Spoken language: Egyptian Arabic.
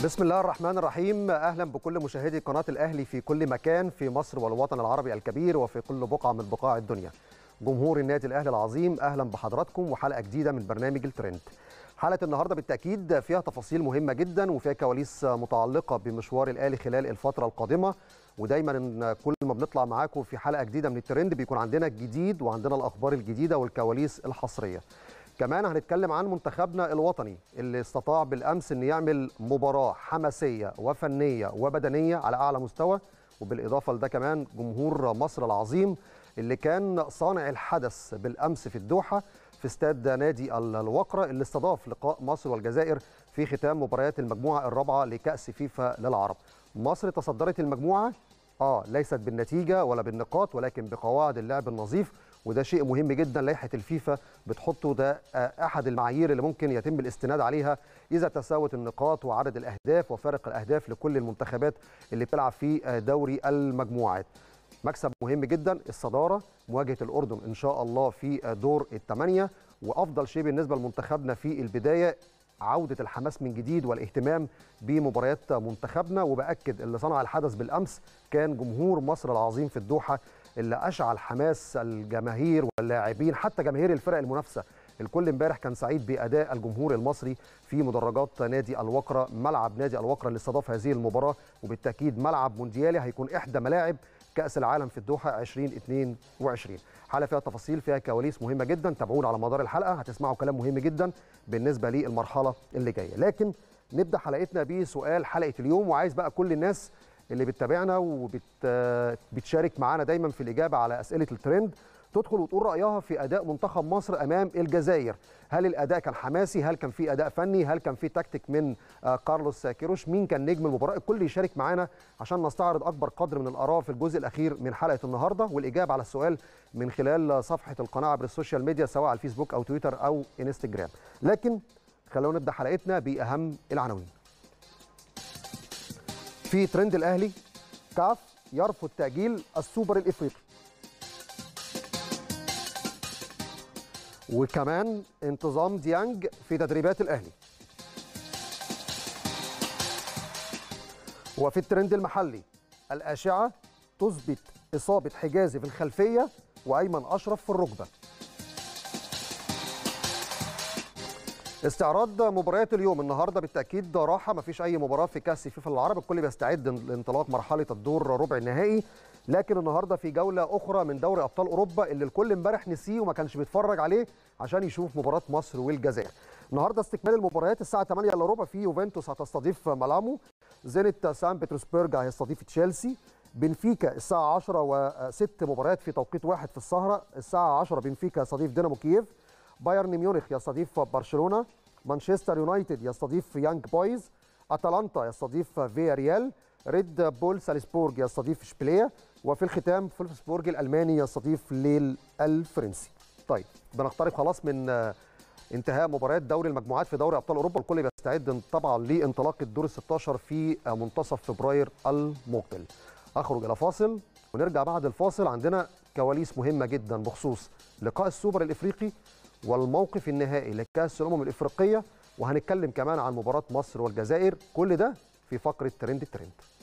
بسم الله الرحمن الرحيم اهلا بكل مشاهدي قناه الاهلي في كل مكان في مصر والوطن العربي الكبير وفي كل بقعه من بقاع الدنيا جمهور النادي الاهلي العظيم اهلا بحضراتكم وحلقه جديده من برنامج الترند حلقه النهارده بالتاكيد فيها تفاصيل مهمه جدا وفيها كواليس متعلقه بمشوار الاهلي خلال الفتره القادمه ودايما كل ما بنطلع معاكم في حلقه جديده من الترند بيكون عندنا الجديد وعندنا الاخبار الجديده والكواليس الحصريه كمان هنتكلم عن منتخبنا الوطني اللي استطاع بالامس ان يعمل مباراه حماسيه وفنيه وبدنيه على اعلى مستوى وبالاضافه لده كمان جمهور مصر العظيم اللي كان صانع الحدث بالامس في الدوحه في استاد نادي الوقره اللي استضاف لقاء مصر والجزائر في ختام مباريات المجموعه الرابعه لكاس فيفا للعرب. مصر تصدرت المجموعه اه ليست بالنتيجه ولا بالنقاط ولكن بقواعد اللعب النظيف وده شيء مهم جدا لائحه الفيفا بتحطه ده احد المعايير اللي ممكن يتم الاستناد عليها اذا تساوت النقاط وعدد الاهداف وفارق الاهداف لكل المنتخبات اللي بتلعب في دوري المجموعات. مكسب مهم جدا الصداره مواجهه الاردن ان شاء الله في دور الثمانيه وافضل شيء بالنسبه لمنتخبنا في البدايه عوده الحماس من جديد والاهتمام بمباريات منتخبنا وباكد اللي صنع الحدث بالامس كان جمهور مصر العظيم في الدوحه اللي اشعل حماس الجماهير واللاعبين حتى جماهير الفرق المنافسه الكل امبارح كان سعيد باداء الجمهور المصري في مدرجات نادي الوقره ملعب نادي الوقره اللي استضاف هذه المباراه وبالتاكيد ملعب مونديالي هيكون احدى ملاعب كاس العالم في الدوحه 2022 حلقه فيها تفاصيل فيها كواليس مهمه جدا تابعونا على مدار الحلقه هتسمعوا كلام مهم جدا بالنسبه للمرحله اللي جايه لكن نبدا حلقتنا بسؤال حلقه اليوم وعايز بقى كل الناس اللي بتتابعنا وبتشارك معانا دايما في الاجابه على اسئله الترند تدخل وتقول رايها في اداء منتخب مصر امام الجزائر هل الاداء كان حماسي هل كان في اداء فني هل كان في تكتيك من كارلوس كيروش مين كان نجم المباراه الكل يشارك معانا عشان نستعرض اكبر قدر من الاراء في الجزء الاخير من حلقه النهارده والاجابه على السؤال من خلال صفحه القناه عبر السوشيال ميديا سواء على الفيسبوك او تويتر او انستجرام لكن خلونا نبدا حلقتنا باهم العناوين في ترند الاهلي كاف يرفض تاجيل السوبر الافريقي وكمان انتظام ديانج في تدريبات الاهلي وفي الترند المحلي الاشعه تثبت اصابه حجازي في الخلفيه وايمن اشرف في الركبه استعراض مباريات اليوم النهارده بالتاكيد راحه ما فيش اي مباراه في كاس فيفا العرب الكل بيستعد لانطلاق مرحله الدور ربع النهائي لكن النهارده في جوله اخرى من دوري ابطال اوروبا اللي الكل امبارح نسيه وما كانش بيتفرج عليه عشان يشوف مباراه مصر والجزائر النهارده استكمال المباريات الساعه 8 الا ربع في يوفنتوس هتستضيف مالامو زينت سان بطرسبرج هيستضيف تشيلسي بنفيكا الساعه 10 وست مباريات في توقيت واحد في السهره الساعه 10 بنفيكا يستضيف دينامو كييف بايرن ميونخ يستضيف برشلونه مانشستر يونايتد يستضيف يانج بويز اتلانتا يستضيف فيا ريال ريد بول سالزبورج يستضيف اشبيليه وفي الختام فولفسبورج الالماني يستضيف ليل الفرنسي طيب بنقترب خلاص من انتهاء مباريات دوري المجموعات في دوري ابطال اوروبا الكل بيستعد طبعا لانطلاق الدور ال 16 في منتصف فبراير المقبل اخرج الى فاصل ونرجع بعد الفاصل عندنا كواليس مهمه جدا بخصوص لقاء السوبر الافريقي والموقف النهائي لكاس الامم الافريقيه وهنتكلم كمان عن مباراه مصر والجزائر كل ده في فقره ترند الترند